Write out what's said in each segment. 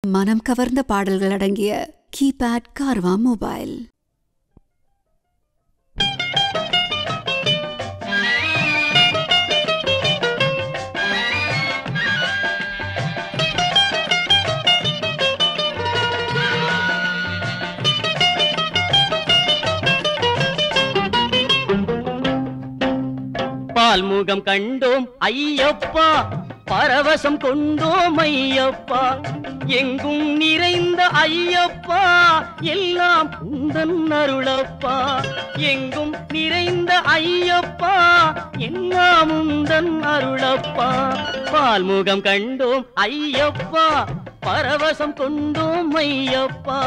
மனம் கவர்ந்த பாடல்கள் அடங்கிய கீபேட் கார்வா மொபைல் பால்முகம் கண்டோம் ஐயப்பா பரவசம் கொண்டோம் ஐயப்பா எங்கும் நிறைந்த ஐயப்பா எல்லாம் உந்தன் அருளப்பா எங்கும் நிறைந்த ஐயப்பா எல்லாம் உந்தன் அருளப்பா பால்முகம் கண்டோம் ஐயப்பா பரவசம் கொண்டோம் ஐயப்பா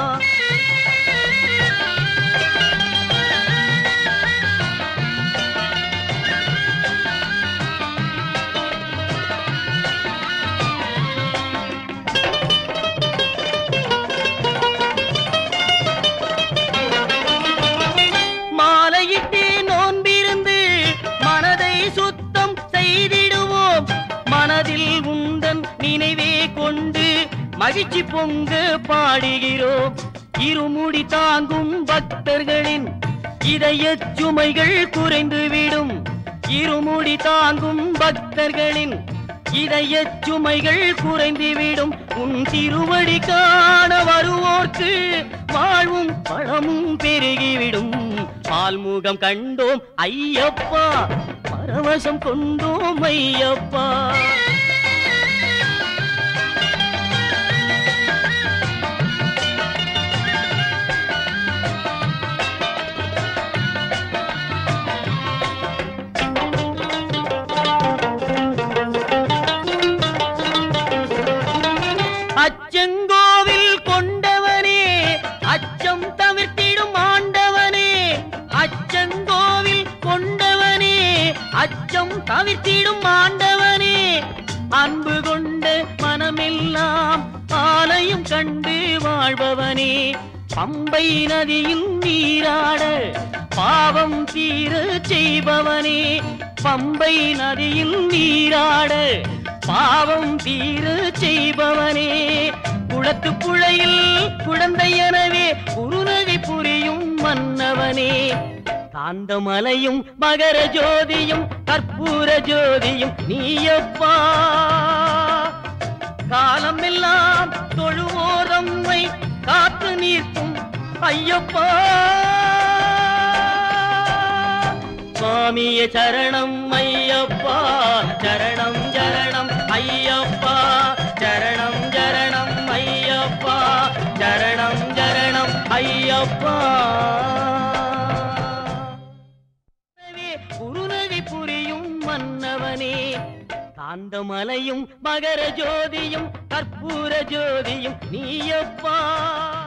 மாலையிட்டு நோன்பிருந்து மனதை சுத்தம் செய்திடுவோம் மனதில் உந்தன் நினைவே கொண்டு மகிழ்ச்சி பொங்க பாடுகிறோம் இருமுடி தாங்கும் பக்தர்களின் இதயச் சுமைகள் குறைந்துவிடும் இருமுடி தாங்கும் பக்தர்களின் இதயச் சுமைகள் குறைந்துவிடும் உன் திருவடி காண வருவோர்க்கு வாழ்வும் பழமும் பெருகிவிடும் பால்முகம் கண்டோம் ஐயப்பா பரவசம் கொண்டோம் ஐயப்பா அச்சங்கோவில் கொண்டவனே அச்சம் தவிர்த்திடும் ஆண்டவனே அச்சங்கோவில் கொண்டவனே அச்சம் தவிர்த்திடும் ஆண்டவனே அன்பு கொண்ட மனமெல்லாம் ஆலயம் கண்டு வாழ்பவனே பம்பை நதியில் நீராட பாவம் தீர செய்பவனே பம்பை நதியில் நீராட பாவம் தீர செய்பவனே குளத்து புழையில் குழந்தை எனவே குறுநகை புரியும் மன்னவனே காந்தமலையும் மகர ஜோதியும் கற்பூர ஜோதியும் நீயப்பா காலமெல்லாம் தொழுவோரம்மை காத்து நீர்க்கும் ஐயப்பா சுவாமிய சரணம் ஐயப்பா சரணம் சரணம் ஐயப்பா சரணம் சரணம் ஐயப்பா சரணம் சரணம் ஐயப்பா குருநகை புரியும் மன்னவனே காந்தமலையும் மகர ஜோதியும் கற்பூர ஜோதியும் நீயப்பா